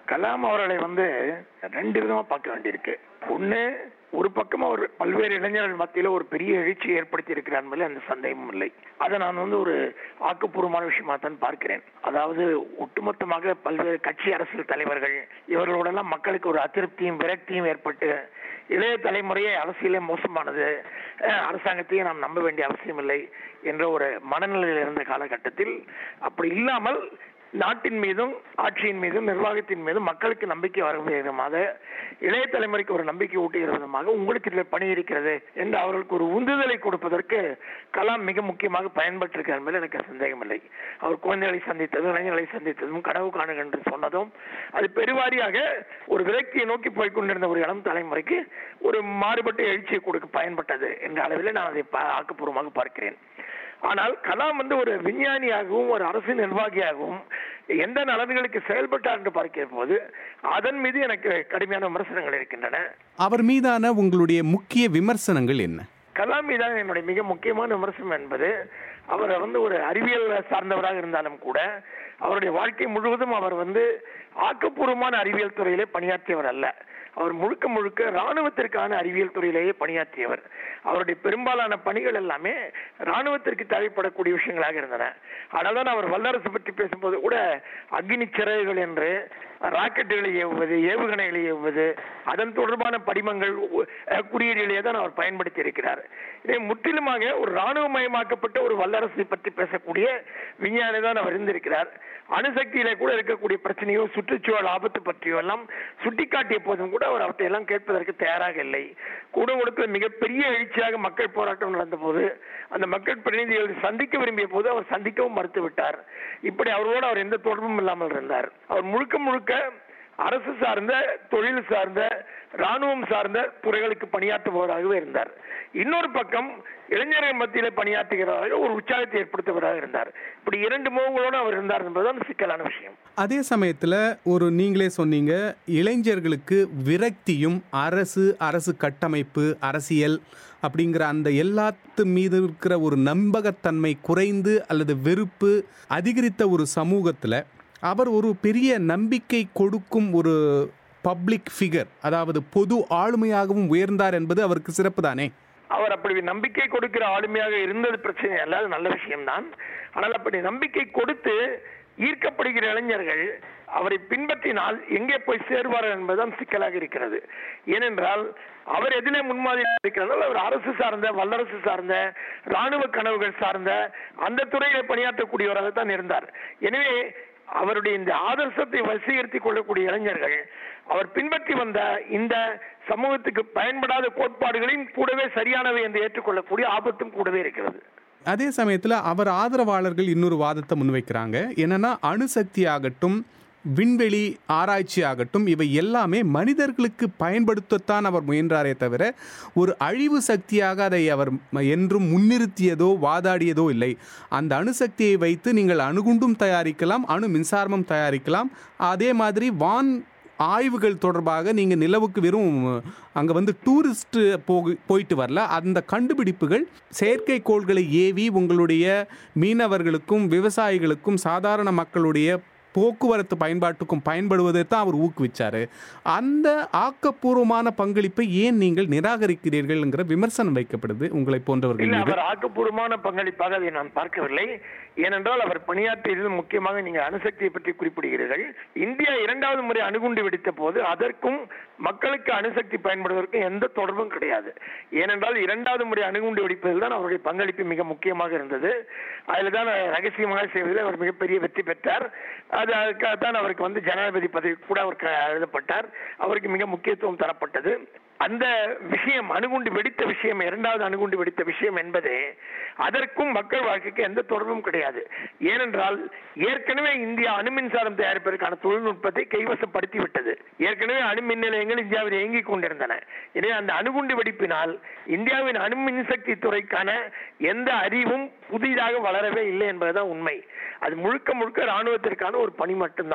கலாம் அவர்களை வந்து ரெண்டு விதமா பார்க்க வேண்டியிருக்கு ஒண்ணு ஒரு பக்கம் அவர் பல்வேறு இளைஞர்கள் மத்தியில ஒரு பெரிய எழுச்சி ஏற்படுத்தி இருக்கிறார் என்பதில் அந்த சந்தேகமும் இல்லை அதை நான் வந்து ஒரு ஆக்கப்பூர்வமான விஷயமா தான் பார்க்கிறேன் அதாவது ஒட்டுமொத்தமாக பல்வேறு கட்சி அரசியல் தலைவர்கள் இவர்களோடெல்லாம் மக்களுக்கு ஒரு அதிருப்தியும் விரக்தியும் ஏற்பட்டு இளைய தலைமுறையே அரசியலே மோசமானது அஹ், அரசாங்கத்தையும் நாம் நம்ப வேண்டிய அவசியம் இல்லை என்ற ஒரு மனநிலையில் இருந்த காலகட்டத்தில் அப்படி இல்லாமல் நாட்டின் மீதும் ஆட்சியின் மீதும் நிர்வாகத்தின் மீதும் மக்களுக்கு நம்பிக்கை வரும் விதமாக இளைய தலைமுறைக்கு ஒரு நம்பிக்கை ஊட்டுகிற விதமாக உங்களுக்கு இதில் பணி இருக்கிறது என்று அவர்களுக்கு ஒரு உந்துதலை கொடுப்பதற்கு கலாம் மிக முக்கியமாக பயன்பட்டிருக்கிறார் என்பதில் எனக்கு சந்தேகமில்லை அவர் குழந்தைகளை சந்தித்ததும் இளைஞர்களை சந்தித்ததும் கனவு காணுக என்று சொன்னதும் அது பெருவாரியாக ஒரு விரக்தியை நோக்கி போய் கொண்டிருந்த ஒரு இளம் தலைமுறைக்கு ஒரு மாறுபட்ட எழுச்சியை கொடுக்க பயன்பட்டது என்ற அளவில் நான் அதை பா- ஆக்கப்பூர்வமாக பார்க்கிறேன் ஆனால் கலாம் வந்து ஒரு விஞ்ஞானியாகவும் ஒரு அரசு நிர்வாகியாகவும் எந்த நலன்களுக்கு செயல்பட்டார் என்று பார்க்கிற போது அதன் மீது எனக்கு கடுமையான விமர்சனங்கள் இருக்கின்றன அவர் மீதான உங்களுடைய முக்கிய விமர்சனங்கள் என்ன கலாம் மீதான என்னுடைய மிக முக்கியமான விமர்சனம் என்பது அவர் வந்து ஒரு அறிவியல் சார்ந்தவராக இருந்தாலும் கூட அவருடைய வாழ்க்கை முழுவதும் அவர் வந்து ஆக்கப்பூர்வமான அறிவியல் துறையிலே பணியாற்றியவர் அல்ல அவர் முழுக்க முழுக்க ராணுவத்திற்கான அறிவியல் துறையிலேயே பணியாற்றியவர் அவருடைய பெரும்பாலான பணிகள் எல்லாமே ராணுவத்திற்கு தேவைப்படக்கூடிய விஷயங்களாக இருந்தன ஆனால் அவர் வல்லரசு பற்றி பேசும்போது கூட அக்னி சிறகுகள் என்று ராக்கெட்டுகளை ஏவுவது ஏவுகணைகளை ஏவுவது அதன் தொடர்பான படிமங்கள் உ- அஹ், குறியீடுகளையே தான் அவர் பயன்படுத்தி இருக்கிறார் இதை முற்றிலுமாக ஒரு ராணுவமயமாக்கப்பட்ட ஒரு வல்லரசை பற்றி பேசக்கூடிய விஞ்ஞானி தான் அவர் இருந்திருக்கிறார் அணுசக்தியில கூட இருக்கக்கூடிய பிரச்சனையோ சுற்றுச்சூழல் ஆபத்து பற்றியோ எல்லாம் சுட்டிக்காட்டிய போதும் கூட அவர் அவற்றை எல்லாம் கேட்பதற்கு தயாராக இல்லை கூடங்குளத்தில் மிகப்பெரிய எழுச்சியாக மக்கள் போராட்டம் நடந்த போது அந்த மக்கள் பிரதிநிதிகளை சந்திக்க விரும்பிய போது அவர் சந்திக்கவும் மறுத்து விட்டார் இப்படி அவர்களோடு அவர் எந்த தொடர்பும் இல்லாமல் இருந்தார் அவர் முழுக்க முழுக்க அரசு சார்ந்த தொழில் சார்ந்த ராணுவம் சார்ந்த துறைகளுக்கு பணியாற்றுபவராகவே இருந்தார் இன்னொரு பக்கம் இளைஞர்கள் மத்தியிலே பணியாற்றுகிறவராக ஒரு உற்சாகத்தை ஏற்படுத்துவராக இருந்தார் இப்படி இரண்டு முகங்களோடு அவர் இருந்தார் என்பதுதான் சிக்கலான விஷயம் அதே சமயத்தில் ஒரு நீங்களே சொன்னீங்க இளைஞர்களுக்கு விரக்தியும் அரசு அரசு கட்டமைப்பு அரசியல் அப்படிங்கிற அந்த எல்லாத்து மீது இருக்கிற ஒரு நம்பகத்தன்மை குறைந்து அல்லது வெறுப்பு அதிகரித்த ஒரு சமூகத்தில் அவர் ஒரு பெரிய நம்பிக்கை கொடுக்கும் ஒரு பப்ளிக் ஃபிகர் அதாவது பொது ஆளுமையாகவும் உயர்ந்தார் என்பது அவருக்கு சிறப்பு தானே அவர் அப்படி நம்பிக்கை கொடுக்கிற ஆளுமையாக இருந்தது பிரச்சனை அல்ல அது நல்ல விஷயம்தான் ஆனால் அப்படி நம்பிக்கை கொடுத்து ஈர்க்கப்படுகிற இளைஞர்கள் அவரை பின்பற்றினால் எங்கே போய் சேருவார்கள் என்பதுதான் சிக்கலாக இருக்கிறது ஏனென்றால் அவர் எதிலே முன்மாதிரியாக இருக்கிறார்கள் அவர் அரசு சார்ந்த வல்லரசு சார்ந்த ராணுவ கனவுகள் சார்ந்த அந்த துறையில பணியாற்றக்கூடியவராக தான் இருந்தார் எனவே அவருடைய இந்த ஆதர்சத்தை வசீகரித்துக் கொள்ளக்கூடிய இளைஞர்கள் அவர் பின்பற்றி வந்த இந்த சமூகத்துக்கு பயன்படாத கோட்பாடுகளையும் கூடவே சரியானவை என்று ஏற்றுக்கொள்ளக்கூடிய ஆபத்தும் கூடவே இருக்கிறது அதே சமயத்தில் அவர் ஆதரவாளர்கள் இன்னொரு வாதத்தை முன்வைக்கிறாங்க என்னன்னா அணுசக்தி ஆகட்டும் விண்வெளி ஆராய்ச்சி ஆகட்டும் இவை எல்லாமே மனிதர்களுக்கு பயன்படுத்தத்தான் அவர் முயன்றாரே தவிர ஒரு அழிவு சக்தியாக அதை அவர் ம- என்றும் முன்னிறுத்தியதோ வாதாடியதோ இல்லை அந்த அணுசக்தியை வைத்து நீங்கள் அணுகுண்டும் தயாரிக்கலாம் அணு மின்சாரமும் தயாரிக்கலாம் அதே மாதிரி வான் ஆய்வுகள் தொடர்பாக நீங்கள் நிலவுக்கு வெறும் அங்கே வந்து டூரிஸ்ட் போகு போயிட்டு வரல அந்த கண்டுபிடிப்புகள் செயற்கைக்கோள்களை ஏவி உங்களுடைய மீனவர்களுக்கும் விவசாயிகளுக்கும் சாதாரண மக்களுடைய போக்குவரத்து பயன்பாட்டுக்கும் பயன்படுவதை தான் அவர் ஊக்குவிச்சாரு அந்த ஆக்கப்பூர்வமான பங்களிப்பை ஏன் நீங்கள் நிராகரிக்கிறீர்கள்ங்கிற விமர்சனம் வைக்கப்படுது உங்களை போன்றவர்கள் இல்ல மீது அவர் ஆக்கப்பூர்வமான பங்களிப்பாக அதை நான் பார்க்கவில்லை ஏனென்றால் அவர் பணியாற்றியதில் முக்கியமாக நீங்கள் அணுசக்தியை பற்றி குறிப்பிடுகிறீர்கள் இந்தியா இரண்டாவது முறை அணுகுண்டு வெடித்த போது அதற்கும் மக்களுக்கு அணுசக்தி பயன்படுவதற்கும் எந்த தொடர்பும் கிடையாது ஏனென்றால் இரண்டாவது முறை அணுகுண்டு வெடிப்பதில் தான் அவருடைய பங்களிப்பு மிக முக்கியமாக இருந்தது அதில் தான் ரகசியமாக செய்வதில் அவர் மிகப்பெரிய வெற்றி பெற்றார் அது அதுக்காகத்தான் அவருக்கு வந்து ஜனாதிபதி பதவி கூட அவருக்கு எழுதப்பட்டார் அவருக்கு மிக முக்கியத்துவம் தரப்பட்டது அந்த விஷயம் அணுகுண்டு வெடித்த விஷயம் இரண்டாவது அணுகுண்டு வெடித்த விஷயம் என்பது அதற்கும் மக்கள் வாழ்க்கைக்கு எந்த தொடர்பும் கிடையாது ஏனென்றால் ஏற்கனவே இந்தியா அணு மின்சாரம் தயாரிப்பதற்கான தொழில்நுட்பத்தை கைவசப்படுத்தி விட்டது ஏற்கனவே அணு மின் நிலையங்கள் இந்தியாவில் இயங்கிக் கொண்டிருந்தன எனவே அந்த அணுகுண்டு வெடிப்பினால் இந்தியாவின் அணு மின்சக்தி துறைக்கான எந்த அறிவும் புதிதாக வளரவே இல்லை என்பதுதான் உண்மை அது முழுக்க முழுக்க ராணுவத்திற்கான ஒரு பணி மட்டும்தான்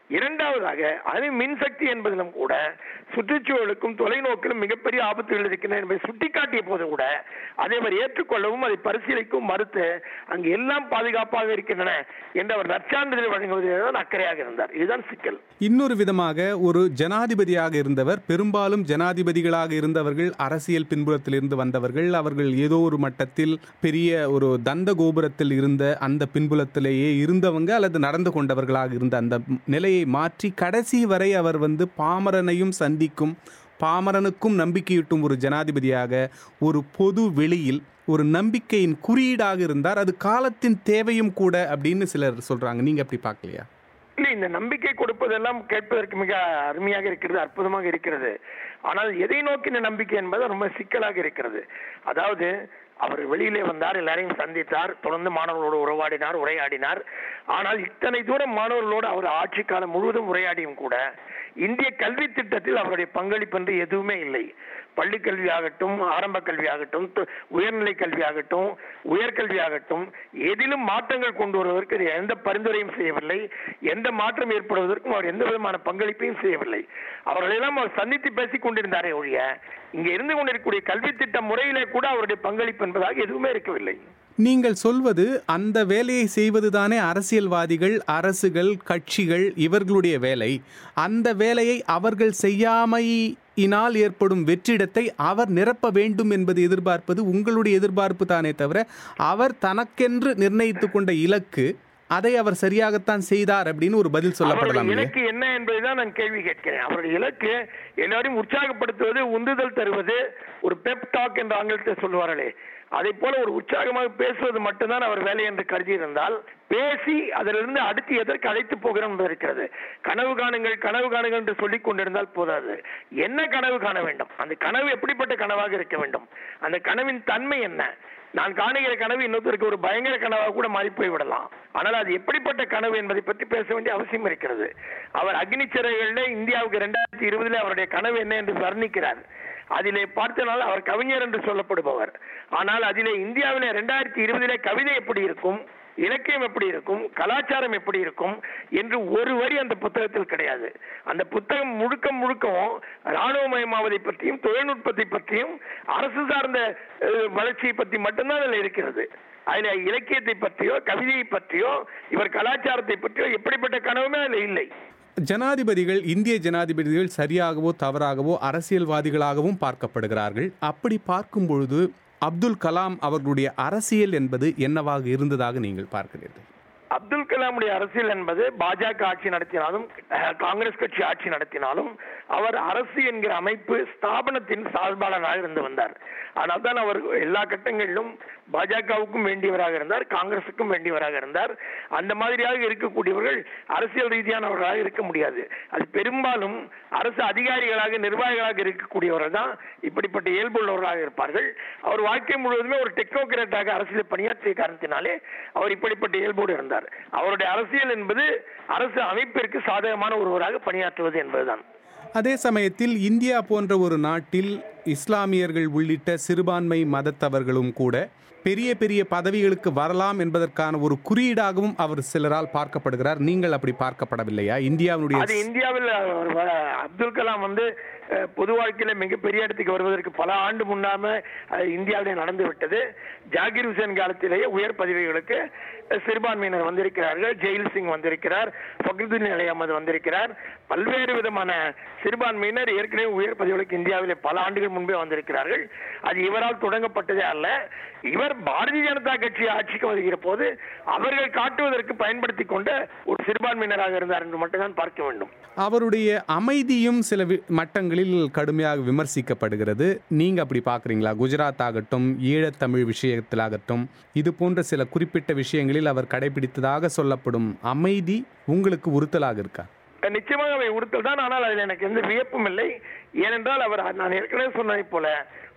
இரண்டாவதாக அது மின்சக்தி என்பதிலும் கூட சுற்றுச்சூழலுக்கும் தொலைநோக்கிலும் மிகப்பெரிய ஆபத்துகள் இருக்கின்றன என்பதை சுட்டிக்காட்டிய போது கூட அதை அவர் ஏற்றுக்கொள்ளவும் அதை பரிசீலிக்கவும் மறுத்து அங்கு எல்லாம் பாதுகாப்பாக இருக்கின்றன என்று அவர் நற்சான்றிதழ் வழங்குவதில் தான் அக்கறையாக இருந்தார் இதுதான் சிக்கல் இன்னொரு விதமாக ஒரு ஜனாதிபதியாக இருந்தவர் பெரும்பாலும் ஜனாதிபதிகளாக இருந்தவர்கள் அரசியல் பின்புலத்திலிருந்து வந்தவர்கள் அவர்கள் ஏதோ ஒரு மட்டத்தில் பெரிய ஒரு தந்த கோபுரத்தில் இருந்த அந்த பின்புலத்திலேயே இருந்தவங்க அல்லது நடந்து கொண்டவர்களாக இருந்த அந்த நிலையை மாற்றி கடைசி வரை அவர் வந்து பாமரனையும் சந்திக்கும் பாமரனுக்கும் நம்பிக்கையூட்டும் ஒரு ஜனாதிபதியாக ஒரு பொது வெளியில் ஒரு நம்பிக்கையின் குறியீடாக இருந்தார் அது காலத்தின் தேவையும் கூட அப்படின்னு சிலர் சொல்றாங்க நீங்க அப்படி பார்க்கலையா இல்லை இந்த நம்பிக்கை கொடுப்பதெல்லாம் கேட்பதற்கு மிக அருமையாக இருக்கிறது அற்புதமாக இருக்கிறது ஆனால் எதை நோக்கின நம்பிக்கை என்பது ரொம்ப சிக்கலாக இருக்கிறது அதாவது அவர் வெளியிலே வந்தார் எல்லாரையும் சந்தித்தார் தொடர்ந்து மாணவர்களோடு உறவாடினார் உரையாடினார் ஆனால் இத்தனை தூரம் மாணவர்களோடு அவர் ஆட்சி காலம் முழுவதும் உரையாடியும் கூட இந்திய கல்வி திட்டத்தில் அவருடைய பங்களிப்பு என்று எதுவுமே இல்லை பள்ளி கல்வி ஆகட்டும் ஆரம்ப கல்வி ஆகட்டும் து- உயர்நிலை கல்வி ஆகட்டும் உயர்கல்வி ஆகட்டும் எதிலும் மாற்றங்கள் கொண்டு வருவதற்கு இது எந்த பரிந்துரையும் செய்யவில்லை எந்த மாற்றம் ஏற்படுவதற்கும் அவர் எந்த விதமான பங்களிப்பையும் செய்யவில்லை அவர்களெல்லாம் அவர் சந்தித்து பேசிக் கொண்டிருந்தாரே ஒழிய இங்கே இருந்து கொண்டிருக்கக்கூடிய கல்வி திட்ட முறையிலே கூட அவருடைய பங்களிப்பு என்பதாக எதுவுமே இருக்கவில்லை நீங்கள் சொல்வது அந்த வேலையை செய்வதுதானே அரசியல்வாதிகள் அரசுகள் கட்சிகள் இவர்களுடைய வேலை அந்த வேலையை அவர்கள் செய்யாமையினால் ஏற்படும் வெற்றிடத்தை அவர் நிரப்ப வேண்டும் என்பது எதிர்பார்ப்பது உங்களுடைய எதிர்பார்ப்பு தானே தவிர அவர் தனக்கென்று நிர்ணயித்து கொண்ட இலக்கு அதை அவர் சரியாகத்தான் செய்தார் அப்படின்னு ஒரு பதில் சொல்லப்படலாம் அவருடைய இல்லையா? இலக்கு என்ன என்பதுதான் நான் கேள்வி கேட்கிறேன் அவருடைய இலக்கு எல்லாரையும் உற்சாகப்படுத்துவது உந்துதல் தருவது ஒரு பெப் டாக் என்று ஆங்கிலத்தில் சொல்லுவார்களே அதை போல ஒரு உற்சாகமாக பேசுவது மட்டும்தான் அவர் வேலை என்று கருதி இருந்தால் பேசி அதிலிருந்து அடுத்து எதற்கு அழைத்து போகிறோம் என்பது இருக்கிறது கனவு காணுங்கள் கனவு காணுங்கள் என்று சொல்லிக் கொண்டிருந்தால் போதாது என்ன கனவு காண வேண்டும் அந்த கனவு எப்படிப்பட்ட கனவாக இருக்க வேண்டும் அந்த கனவின் தன்மை என்ன நான் காணுகிற கனவு இன்னொருத்தருக்கு ஒரு பயங்கர கனவாக கூட மாறி போய் விடலாம் ஆனால் அது எப்படிப்பட்ட கனவு என்பதை பற்றி பேச வேண்டிய அவசியம் இருக்கிறது அவர் அக்னி சிறைகளில் இந்தியாவுக்கு இரண்டாயிரத்தி இருபதுல அவருடைய கனவு என்ன என்று வர்ணிக்கிறார் அதிலே பார்த்தனால் அவர் கவிஞர் என்று சொல்லப்படுபவர் ஆனால் அதிலே இந்தியாவிலே இரண்டாயிரத்தி இருபதிலே கவிதை எப்படி இருக்கும் இலக்கியம் எப்படி இருக்கும் கலாச்சாரம் எப்படி இருக்கும் என்று ஒரு வரி அந்த புத்தகத்தில் கிடையாது அந்த புத்தகம் முழுக்க முழுக்கவும் ராணுவமயமாவதை பற்றியும் தொழில்நுட்பத்தை பற்றியும் அரசு சார்ந்த அஹ், வளர்ச்சியை பற்றி மட்டும்தான் அதில் இருக்கிறது அதுல இலக்கியத்தை பற்றியோ கவிதையை பற்றியோ இவர் கலாச்சாரத்தை பற்றியோ எப்படிப்பட்ட கனவுமே அதில் இல்லை ஜனாதிபதிகள் இந்திய ஜனாதிபதிகள் சரியாகவோ தவறாகவோ அரசியல்வாதிகளாகவும் பார்க்கப்படுகிறார்கள் அப்படி பார்க்கும் பொழுது அப்துல் கலாம் அவர்களுடைய அரசியல் என்பது என்னவாக இருந்ததாக நீங்கள் பார்க்கிறீர்கள் அப்துல் கலாமுடைய அரசியல் என்பது பாஜக ஆட்சி நடத்தினாலும் அஹ், காங்கிரஸ் கட்சி ஆட்சி நடத்தினாலும் அவர் அரசு என்கிற அமைப்பு ஸ்தாபனத்தின் சார்பாளராக இருந்து வந்தார் அதனால்தான் அவர் எல்லா கட்டங்களிலும் பாஜகவுக்கும் வேண்டியவராக இருந்தார் காங்கிரசுக்கும் வேண்டியவராக இருந்தார் அந்த மாதிரியாக இருக்கக்கூடியவர்கள் அரசியல் ரீதியானவர்களாக இருக்க முடியாது அது பெரும்பாலும் அரசு அதிகாரிகளாக நிர்வாகிகளாக இருக்கக்கூடியவர்கள் தான் இப்படிப்பட்ட இயல்புள்ளவர்களாக இருப்பார்கள் அவர் வாழ்க்கை முழுவதுமே ஒரு டெக்னோகிராட்டாக அரசியல் பணியாற்றிய காரணத்தினாலே அவர் இப்படிப்பட்ட இயல்போடு இருந்தார் அவருடைய அரசியல் என்பது அரசு அமைப்பிற்கு சாதகமான ஒருவராக பணியாற்றுவது என்பதுதான் அதே சமயத்தில் இந்தியா போன்ற ஒரு நாட்டில் இஸ்லாமியர்கள் உள்ளிட்ட சிறுபான்மை மதத்தவர்களும் கூட பெரிய பெரிய பதவிகளுக்கு வரலாம் என்பதற்கான ஒரு குறியீடாகவும் அவர் சிலரால் பார்க்கப்படுகிறார் நீங்கள் அப்படி பார்க்கப்படவில்லையா இந்தியாவினுடைய அது இந்தியாவில் அவர் வ- அப்துல் கலாம் வந்து அஹ், பொது வாழ்க்கையில மிகப்பெரிய இடத்துக்கு வருவதற்கு பல ஆண்டு முன்னாம அஹ், இந்தியாவிலே நடந்து விட்டது ஜாகிர் ஹுசேன் காலத்திலேயே உயர் பதவிகளுக்கு அஹ், சிறுபான்மையினர் வந்திருக்கிறார்கள் ஜெயில் சிங் வந்திருக்கிறார் ஃபக்ருதீன் அலி அகமது வந்திருக்கிறார் பல்வேறு விதமான சிறுபான்மையினர் ஏற்கனவே உயர் பதவிகளுக்கு இந்தியாவிலே பல ஆண்டுகள் முன்பே வந்திருக்கிறார்கள் அது இவரால் தொடங்கப்பட்டதே அல்ல இவர் பாரதிய ஜனதா கட்சி ஆட்சிக்கு வருகிற போது அவர்கள் காட்டுவதற்கு பயன்படுத்தி கொண்ட ஒரு சிறுபான்மையினராக இருந்தார் என்று மட்டும்தான் பார்க்க வேண்டும் அவருடைய அமைதியும் சில வி- மட்டங்களில் கடுமையாக விமர்சிக்கப்படுகிறது நீங்க அப்படி பார்க்குறீங்களா குஜராத் ஆகட்டும் ஈழத்தமிழ் விஷயத்திலாகட்டும் இது போன்ற சில குறிப்பிட்ட விஷயங்களில் அவர் கடைபிடித்ததாக சொல்லப்படும் அமைதி உங்களுக்கு உறுத்தலாக இருக்கா நிச்சயமாக அவை உறுத்தல் தான் ஆனால் அதில் எனக்கு எந்த வியப்பும் இல்லை ஏனென்றால் அவர் நான் ஏற்கனவே சொன்னதை போல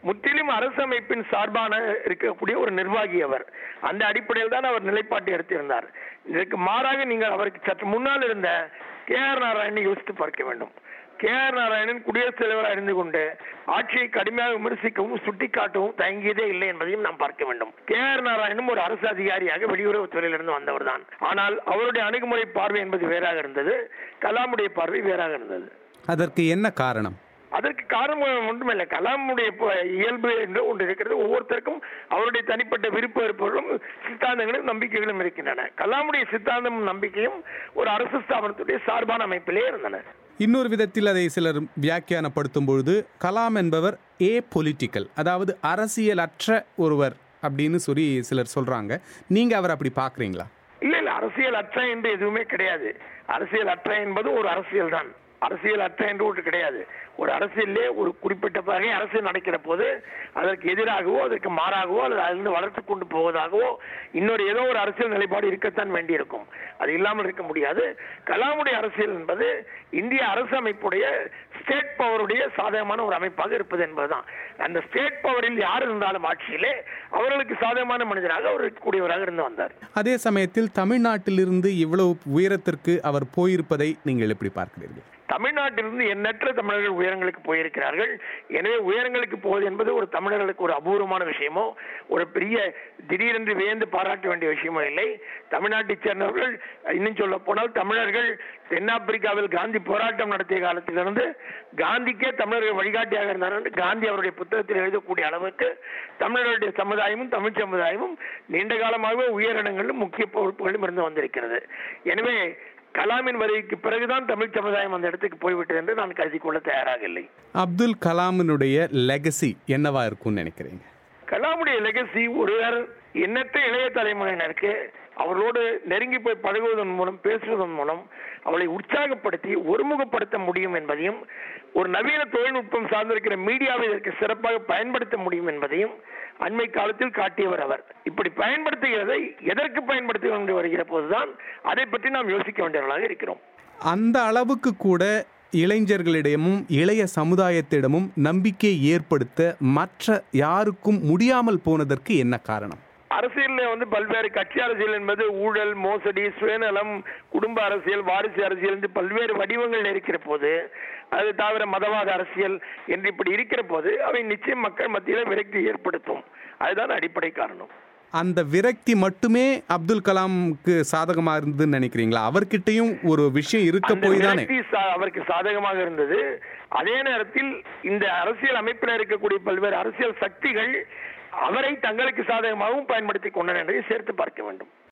முற்றிலும் அரசு அமைப்பின் சார்பான இருக்கக்கூடிய ஒரு நிர்வாகி அவர் அந்த அடிப்படையில் தான் அவர் நிலைப்பாட்டை எடுத்திருந்தார் இதற்கு மாறாக நீங்கள் அவருக்கு சற்று முன்னால் இருந்த கே ஆர் நாராயணனை யோசித்து பார்க்க வேண்டும் கே ஆர் நாராயணன் குடியரசுத் தலைவராக இருந்து கொண்டு ஆட்சியை கடுமையாக விமர்சிக்கவும் சுட்டிக்காட்டவும் தயங்கியதே இல்லை என்பதையும் நாம் பார்க்க வேண்டும் கே ஆர் நாராயணனும் ஒரு அரசு அதிகாரியாக வெளியுறவுத்துறையிலிருந்து வந்தவர் தான் ஆனால் அவருடைய அணுகுமுறை பார்வை என்பது வேறாக இருந்தது கலாமுடைய பார்வை வேறாக இருந்தது அதற்கு என்ன காரணம் அதற்கு காரணம் ஒன்றுமில்லை கலாமுடைய ப- இயல்பு என்று ஒன்று இருக்கிறது ஒவ்வொருத்தருக்கும் அவருடைய தனிப்பட்ட விருப்ப வெறுப்புகளும் சித்தாந்தங்களும் நம்பிக்கைகளும் இருக்கின்றன கலாமுடைய சித்தாந்தமும் நம்பிக்கையும் ஒரு அரசு ஸ்தாபனத்துடைய சார்பான அமைப்பிலே இருந்தன இன்னொரு விதத்தில் அதை சிலர் வியாக்கியானப்படுத்தும் பொழுது கலாம் என்பவர் ஏ பொலிட்டிக்கல் அதாவது அரசியலற்ற ஒருவர் அப்படின்னு சொல்லி சிலர் சொல்றாங்க நீங்க அவர் அப்படி பார்க்கறீங்களா இல்ல இல்ல அரசியல் அற்ற என்று எதுவுமே கிடையாது அரசியல் அற்ற என்பது ஒரு அரசியல் தான் அரசியல் அற்ற என்று ஒன்று கிடையாது ஒரு அரசியலே ஒரு குறிப்பிட்ட வகை அரசியல் நடக்கிற போது அதற்கு எதிராகவோ அதற்கு மாறாகவோ அல்லது அதிலிருந்து வளர்த்து கொண்டு போவதாகவோ இன்னொரு ஏதோ ஒரு அரசியல் நிலைப்பாடு இருக்கத்தான் வேண்டியிருக்கும் அது இல்லாமல் இருக்க முடியாது கலாமுடைய அரசியல் என்பது இந்திய அரசு அமைப்புடைய ஸ்டேட் பவருடைய சாதகமான ஒரு அமைப்பாக இருப்பது என்பதுதான் அந்த ஸ்டேட் பவரில் யார் இருந்தாலும் ஆட்சியிலே அவர்களுக்கு சாதகமான மனிதராக அவர் இருக்கக்கூடியவராக இருந்து வந்தார் அதே சமயத்தில் தமிழ்நாட்டிலிருந்து இவ்வளவு உயரத்திற்கு அவர் போயிருப்பதை நீங்கள் எப்படி பார்க்கிறீர்கள் தமிழ்நாட்டிலிருந்து எண்ணற்ற தமிழர்கள் உயரங்களுக்கு போயிருக்கிறார்கள் எனவே உயரங்களுக்கு போவது என்பது ஒரு தமிழர்களுக்கு ஒரு அபூர்வமான விஷயமோ ஒரு பெரிய திடீரென்று வியந்து பாராட்ட வேண்டிய விஷயமோ இல்லை தமிழ்நாட்டைச் சேர்ந்தவர்கள் இன்னும் சொல்ல போனால் தமிழர்கள் தென்னாப்பிரிக்காவில் காந்தி போராட்டம் நடத்திய காலத்திலிருந்து காந்திக்கே தமிழர்கள் வழிகாட்டியாக இருந்தார் என்று காந்தி அவருடைய புத்தகத்தில் எழுதக்கூடிய அளவுக்கு தமிழர்களுடைய சமுதாயமும் தமிழ் சமுதாயமும் நீண்ட காலமாகவே உயரிடங்களிலும் முக்கிய பொறுப்புகளும் இருந்து வந்திருக்கிறது எனவே கலாமின் வருகைக்கு பிறகுதான் தமிழ் சமுதாயம் அந்த இடத்துக்கு போய்விட்டது என்று நான் கருதி கொள்ள தயாராக இல்லை அப்துல் கலாமினுடைய லெகசி என்னவா இருக்கும்னு நினைக்கிறீங்க கலாமுடைய லெகசி ஒருவர் எண்ணற்ற இளைய தலைமுறையினருக்கு அவர்களோடு நெருங்கி போய் பழகுவதன் மூலம் பேசுவதன் மூலம் அவளை உற்சாகப்படுத்தி ஒருமுகப்படுத்த முடியும் என்பதையும் ஒரு நவீன தொழில்நுட்பம் சார்ந்திருக்கிற மீடியாவை இதற்கு சிறப்பாக பயன்படுத்த முடியும் என்பதையும் அண்மை காலத்தில் காட்டியவர் அவர் இப்படி பயன்படுத்துகிறதை எதற்கு பயன்படுத்தி கொண்டு வருகிற போதுதான் அதை பற்றி நாம் யோசிக்க வேண்டியவர்களாக இருக்கிறோம் அந்த அளவுக்கு கூட இளைஞர்களிடமும் இளைய சமுதாயத்திடமும் நம்பிக்கை ஏற்படுத்த மற்ற யாருக்கும் முடியாமல் போனதற்கு என்ன காரணம் அரசியல்ல வந்து பல்வேறு கட்சி அரசியல் என்பது ஊழல் மோசடி சுயநலம் குடும்ப அரசியல் வாரிசு அரசியல் என்று பல்வேறு வடிவங்கள் இருக்கிற போது அது தவிர மதவாத அரசியல் என்று இப்படி இருக்கிற போது அவை நிச்சயம் மக்கள் மத்தியில விரக்தி ஏற்படுத்தும் அதுதான் அடிப்படை காரணம் அந்த விரக்தி மட்டுமே அப்துல் கலாமுக்கு சாதகமா இருந்ததுன்னு நினைக்கிறீங்களா அவர்கிட்டயும் ஒரு விஷயம் இருக்க அந்த போய் தானே விரக்தி சா- அவருக்கு சாதகமாக இருந்தது அதே நேரத்தில் இந்த அரசியல் அமைப்பில் இருக்கக்கூடிய பல்வேறு அரசியல் சக்திகள் அவரை தங்களுக்கு சாதகமாகவும் பயன்படுத்திக் கொண்டன என்பதை சேர்த்து பார்க்க வேண்டும்